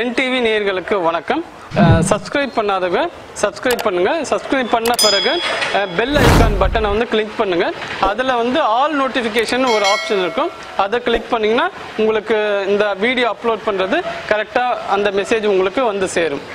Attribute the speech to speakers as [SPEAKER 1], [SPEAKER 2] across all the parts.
[SPEAKER 1] தென் TV நேயர்களுக்கு வணக்கம் subscribe பண்ணாதவங்க சப்ஸ்கிரைப் பண்ணுங்க சப்ஸ்கிரைப் பண்ண பிறகு பெல் ஐகான் பட்டனை வந்து கிளிக் பண்ணுங்க அதில் வந்து ஆல் நோட்டிஃபிகேஷன் ஒரு ஆப்ஷன் இருக்கும் அதை கிளிக் பண்ணீங்கன்னா உங்களுக்கு இந்த வீடியோ அப்லோட் பண்ணுறது கரெக்டாக அந்த மெசேஜ் உங்களுக்கு வந்து சேரும்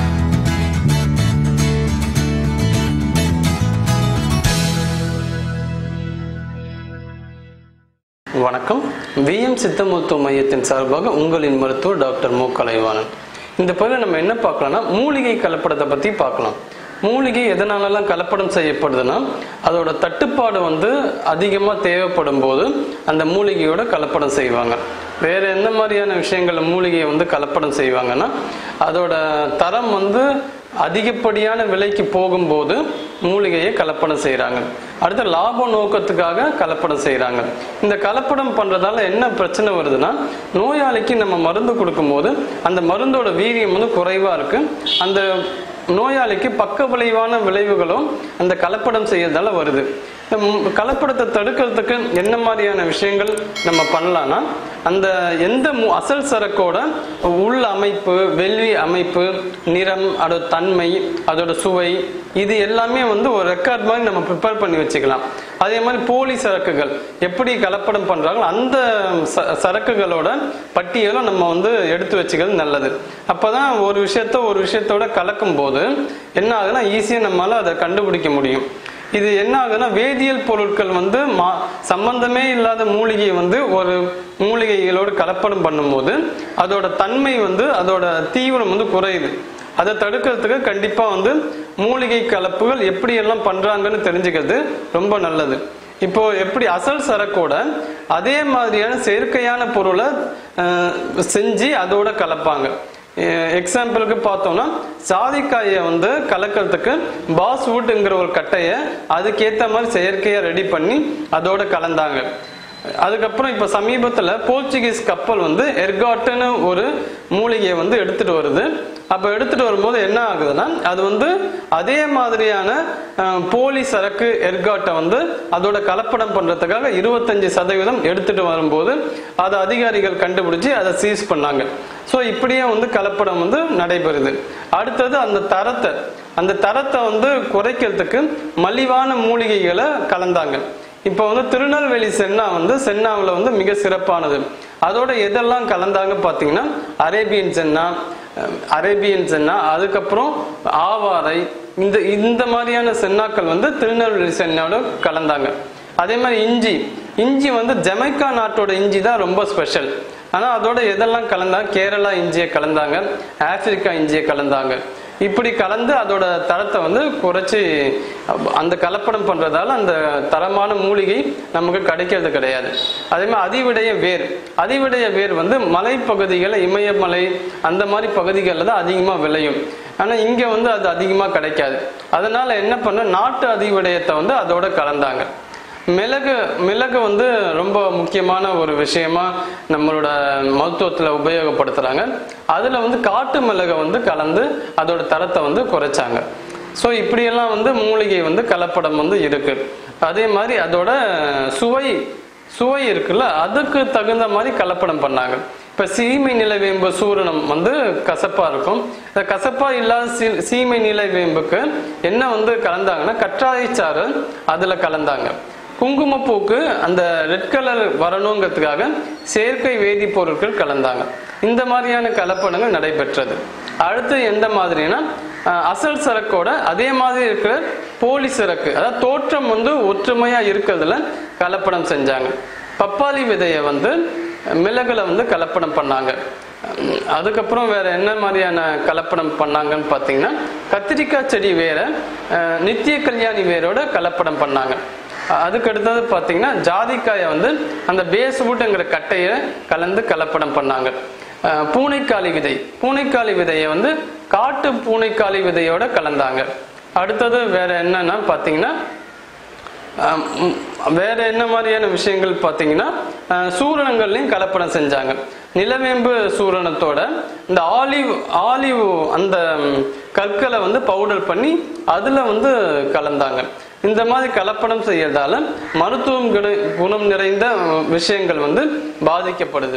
[SPEAKER 1] வணக்கம் விஎம் சித்த மருத்துவ மையத்தின் சார்பாக உங்களின் மருத்துவர் டாக்டர் மு கலைவாணன் இந்த பகுதியில் நம்ம என்ன பார்க்கலாம்னா மூலிகை கலப்படத்தை பற்றி பார்க்கலாம் மூலிகை எதனாலலாம் கலப்படம் செய்யப்படுதுன்னா அதோட தட்டுப்பாடு வந்து அதிகமாக தேவைப்படும் போது அந்த மூலிகையோட கலப்படம் செய்வாங்க வேற எந்த மாதிரியான விஷயங்கள் மூலிகையை வந்து கலப்படம் செய்வாங்கன்னா அதோட தரம் வந்து அதிகப்படியான விலைக்கு போகும்போது மூலிகையை கலப்படம் செய்கிறாங்க அடுத்து லாப நோக்கத்துக்காக கலப்படம் செய்கிறாங்க இந்த கலப்படம் பண்ணுறதால என்ன பிரச்சனை வருதுன்னா நோயாளிக்கு நம்ம மருந்து கொடுக்கும்போது அந்த மருந்தோட வீரியம் வந்து குறைவாக இருக்கு அந்த நோயாளிக்கு பக்க விளைவான விளைவுகளும் அந்த கலப்படம் செய்யறதால வருது இந்த ம்- கலப்படத்தை தடுக்கிறதுக்கு என்ன மாதிரியான விஷயங்கள் நம்ம பண்ணலாம்னா அந்த எந்த மு- அசல் சரக்கோட உள் அமைப்பு வெள்ளி அமைப்பு நிறம் அதோட தன்மை அதோட சுவை இது எல்லாமே வந்து ஒரு ரெக்கார்ட் மாதிரி நம்ம ப்ரிப்பேர் பண்ணி வச்சுக்கலாம் அதே மாதிரி போலி சரக்குகள் எப்படி கலப்படம் பண்றாங்களோ அந்த ச- சரக்குகளோட பட்டியலும் நம்ம வந்து எடுத்து வச்சுக்கிறது நல்லது அப்பதான் ஒரு விஷயத்த ஒரு விஷயத்தோட கலக்கும் போது என்ன ஆகுதுன்னா ஈஸியாக நம்மளால அதை கண்டுபிடிக்க முடியும் இது என்ன ஆகுதுன்னா வேதியியல் பொருட்கள் வந்து மா சம்பந்தமே இல்லாத மூலிகையை வந்து ஒரு மூலிகைகளோடு கலப்படம் பண்ணும்போது அதோட தன்மை வந்து அதோட தீவிரம் வந்து குறையுது அதை தடுக்கிறதுக்கு கண்டிப்பா வந்து மூலிகை கலப்புகள் எப்படி எல்லாம் பண்றாங்கன்னு தெரிஞ்சுக்கிறது ரொம்ப நல்லது இப்போ எப்படி அசல் சரக்கோட அதே மாதிரியான செயற்கையான பொருளை அஹ், செஞ்சு அதோட கலப்பாங்க எக்ஸாம்பிளுக்கு பார்த்தோம்னா சாதிக்காயை வந்து கலக்கிறதுக்கு பாஸ்வுட்ங்கிற ஒரு கட்டையை அதுக்கேற்ற மாதிரி செயற்கையாக ரெடி பண்ணி அதோட கலந்தாங்க அதுக்கப்புறம் இப்போ சமீபத்தில் போர்ச்சுகீஸ் கப்பல் வந்து எர்காட்டுன்னு ஒரு மூலிகையை வந்து எடுத்துட்டு வருது அப்போ எடுத்துட்டு வரும்போது என்ன ஆகுதுன்னா அது வந்து அதே மாதிரியான அஹ், போலி சரக்கு எர்காட்டை வந்து அதோட கலப்படம் பண்றதுக்காக இருபத்தஞ்சு சதவீதம் எடுத்துட்டு வரும்போது அதை அதிகாரிகள் கண்டுபிடிச்சு அதை சீஸ் பண்ணாங்க ஸோ இப்படியே வந்து கலப்படம் வந்து நடைபெறுது அடுத்தது அந்த தரத்தை அந்த தரத்தை வந்து குறைக்கிறதுக்கு மலிவான மூலிகைகளை கலந்தாங்க இப்போ வந்து திருநெல்வேலி சென்னா வந்து சென்னாவில் வந்து மிக சிறப்பானது அதோட எதெல்லாம் கலந்தாங்க பார்த்தீங்கன்னா அரேபியன் சென்னா அஹ், அரேபியன் சென்னா அதுக்கப்புறம் ஆவாரை இந்த இந்த மாதிரியான சென்னாக்கள் வந்து திருநெல்வேலி சென்னாவோட கலந்தாங்க அதே மாதிரி இஞ்சி இஞ்சி வந்து ஜமைக்கா நாட்டோட இஞ்சி தான் ரொம்ப ஸ்பெஷல் ஆனால் அதோட எதெல்லாம் கலந்தாங்க கேரளா இஞ்சியை கலந்தாங்க ஆப்பிரிக்கா இஞ்சியை கலந்தாங்க இப்படி கலந்து அதோட தரத்தை வந்து குறைச்சி அந்த கலப்படம் பண்றதால அந்த தரமான மூலிகை நமக்கு கிடைக்கிறது கிடையாது அதே மாதிரி அதிவிடைய வேர் அதிவிடைய வேர் வந்து மலைப்பகுதிகளில் இமயமலை அந்த மாதிரி பகுதிகளில் தான் அதிகமாக விளையும் ஆனால் இங்கே வந்து அது அதிகமாக கிடைக்காது அதனால என்ன பண்ண நாட்டு அதிவிடயத்தை வந்து அதோட கலந்தாங்க மிளகு மிளகு வந்து ரொம்ப முக்கியமான ஒரு விஷயமா நம்மளோட மருத்துவத்தில் உபயோகப்படுத்துறாங்க அதில் வந்து காட்டு மிளகை வந்து கலந்து அதோட தரத்தை வந்து குறைச்சாங்க ஸோ இப்படியெல்லாம் வந்து மூலிகை வந்து கலப்படம் வந்து இருக்கு அதே மாதிரி அதோட சுவை சுவை இருக்குல்ல அதுக்கு தகுந்த மாதிரி கலப்படம் பண்ணாங்க இப்ப சீமை நிலவேம்பு சூரணம் வந்து கசப்பா இருக்கும் இந்த கசப்பா இல்லாத சீ- சீமை நிலவேம்புக்கு என்ன வந்து கலந்தாங்கன்னா கற்றாழை சாறு அதுல கலந்தாங்க குங்குமப்பூக்கு அந்த ரெட் கலர் வரணுங்கிறதுக்காக செயற்கை வேதிப்பொருட்கள் கலந்தாங்க இந்த மாதிரியான கலப்படங்கள் நடைபெற்றது அடுத்து எந்த மாதிரினா அஹ், அசல் சரக்கோட அதே மாதிரி இருக்கிற போலி சரக்கு அதாவது தோற்றம் வந்து ஒற்றுமையா இருக்கிறதுல கலப்படம் செஞ்சாங்க பப்பாளி விதையை வந்து மிளகுல வந்து கலப்படம் பண்ணாங்க உம், அதுக்கப்புறம் வேற என்ன மாதிரியான கலப்படம் பண்ணாங்கன்னு பார்த்தீங்கன்னா கத்திரிக்காய் செடி வேற அஹ், நித்திய கல்யாணி வேரோட கலப்படம் பண்ணாங்க அஹ், அதுக்கு அடுத்தது பார்த்தீங்கன்னா ஜாதிக்காயை வந்து அந்த பேஸ்வுட்ங்கிற கட்டையை கலந்து கலப்படம் பண்ணாங்க அஹ், பூனைக்காளி விதை பூனைக்காளி விதையை வந்து காட்டு பூனைக்காளி விதையோட கலந்தாங்க அடுத்தது வேற என்னன்னா பார்த்தீங்கன்னா ஆம், ம், வேற என்ன மாதிரியான விஷயங்கள் பார்த்தீங்கன்னா அஹ், சூரணங்கள்லையும் கலப்படம் செஞ்சாங்க நிலவேம்பு சூரணத்தோட இந்த ஆலிவ் ஆலிவ் அந்த ம், கற்களை வந்து பவுடர் பண்ணி அதுல வந்து கலந்தாங்க இந்த மாதிரி கலப்படம் செய்யறதால மருத்துவம் குண- குணம் நிறைந்த அஹ், விஷயங்கள் வந்து பாதிக்கப்படுது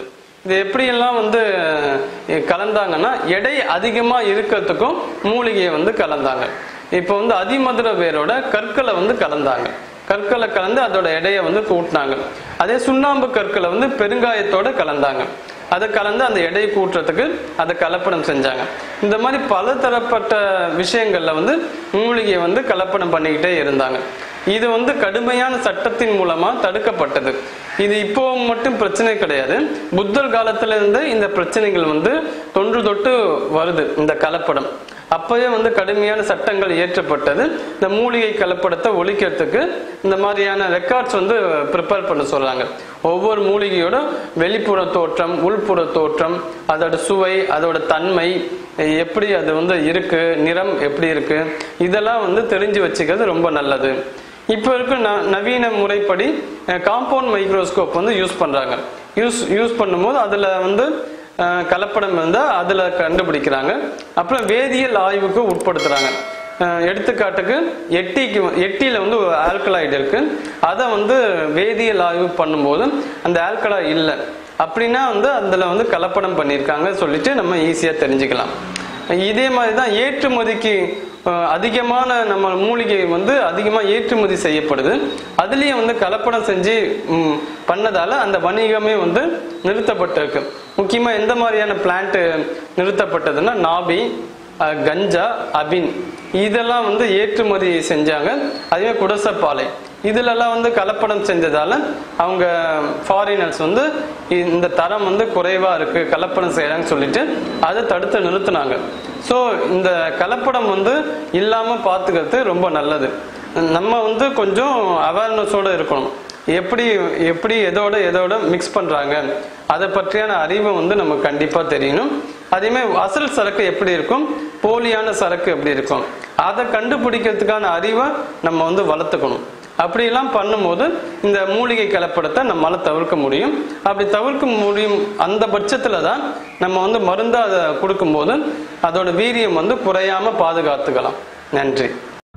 [SPEAKER 1] இது எப்படியெல்லாம் வந்து அஹ், கலந்தாங்கன்னா எடை அதிகமா இருக்கிறதுக்கும் மூலிகையை வந்து கலந்தாங்க இப்போ வந்து அதிமதுர வேரோட கற்களை வந்து கலந்தாங்க கற்களை கலந்து அதோட எடையை வந்து கூட்டினாங்க அதே சுண்ணாம்பு கற்களை வந்து பெருங்காயத்தோட கலந்தாங்க அதை கலந்து அந்த எடையை கூட்டுறதுக்கு அதை கலப்படம் செஞ்சாங்க இந்த மாதிரி பல தரப்பட்ட விஷயங்கள்ல வந்து மூலிகையை வந்து கலப்படம் பண்ணிக்கிட்டே இருந்தாங்க இது வந்து கடுமையான சட்டத்தின் மூலமா தடுக்கப்பட்டது இது இப்போ மட்டும் பிரச்சனை கிடையாது புத்தர் காலத்துல இருந்து இந்த பிரச்சனைகள் வந்து தொன்று தொட்டு வருது இந்த கலப்படம் அப்பவே வந்து கடுமையான சட்டங்கள் இயற்றப்பட்டது இந்த மூலிகை கலப்படத்தை ஒழிக்கிறதுக்கு இந்த மாதிரியான ரெக்கார்ட்ஸ் வந்து ப்ரிப்பேர் பண்ண சொல்றாங்க ஒவ்வொரு மூலிகையோட வெளிப்புற தோற்றம் உள்புற தோற்றம் அதோட சுவை அதோட தன்மை எப்படி அது வந்து இருக்கு நிறம் எப்படி இருக்கு இதெல்லாம் வந்து தெரிஞ்சு வச்சுக்கிறது ரொம்ப நல்லது இப்போ இருக்க ந நவீன முறைப்படி காம்பவுண்ட் மைக்ரோஸ்கோப் வந்து யூஸ் பண்றாங்க யூஸ் யூஸ் பண்ணும்போது அதுல வந்து அஹ், கலப்படம் இருந்தால் அதில் கண்டுபிடிக்கிறாங்க அப்புறம் வேதியியல் ஆய்வுக்கு உட்படுத்துறாங்க அஹ், எடுத்துக்காட்டுக்கு எட்டிக்கு எட்டியில் வந்து ஒரு ஆல்கலாய்டு இருக்கு அதை வந்து வேதியியல் ஆய்வு பண்ணும்போது அந்த ஆல்கலாய் இல்லை அப்படின்னா வந்து அதில் வந்து கலப்படம் பண்ணியிருக்காங்க சொல்லிட்டு நம்ம ஈஸியாக தெரிஞ்சுக்கலாம் இதே மாதிரி தான் ஏற்றுமதிக்கு அஹ், அதிகமான நம்ம மூலிகை வந்து அதிகமாக ஏற்றுமதி செய்யப்படுது அதுலேயும் வந்து கலப்படம் செஞ்சு ம், பண்ணதால அந்த வணிகமே வந்து நிறுத்தப்பட்டிருக்கு முக்கியமாக எந்த மாதிரியான பிளான்ட் நிறுத்தப்பட்டதுன்னா நாபி அஹ், கஞ்சா அபின் இதெல்லாம் வந்து ஏற்றுமதி செஞ்சாங்க அதுவே குடசப்பாலை இதுலெல்லாம் வந்து கலப்படம் செஞ்சதால அவங்க ஃபாரினர்ஸ் வந்து இந்த தரம் வந்து குறைவா இருக்கு கலப்படம் செய்யறாங்கன்னு சொல்லிட்டு அதை தடுத்து நிறுத்தினாங்க ஸோ இந்த கலப்படம் வந்து இல்லாம பார்த்துக்கிறது ரொம்ப நல்லது நம்ம வந்து கொஞ்சம் அவேர்னஸோட இருக்கணும் எப்படி எப்படி எதோட எதோட மிக்ஸ் பண்றாங்க அதை பற்றியான அறிவு வந்து நமக்கு கண்டிப்பா தெரியணும் அதேமே அசல் சரக்கு எப்படி இருக்கும் போலியான சரக்கு எப்படி இருக்கும் அதை கண்டுபிடிக்கிறதுக்கான அறிவை நம்ம வந்து வளர்த்துக்கணும் அப்படியெல்லாம் பண்ணும்போது இந்த மூலிகை கலப்படத்தை நம்மளால தவிர்க்க முடியும் அப்படி தவிர்க்க முடியும் அந்த பட்சத்துல தான் நம்ம வந்து மருந்தா அதை கொடுக்கும்போது அதோட வீரியம் வந்து குறையாம பாதுகாத்துக்கலாம் நன்றி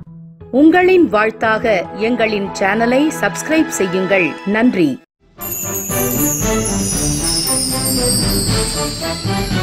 [SPEAKER 2] உங்களின் வாழ்த்தாக எங்களின் சேனலை சப்ஸ்கிரைப் செய்யுங்கள் நன்றி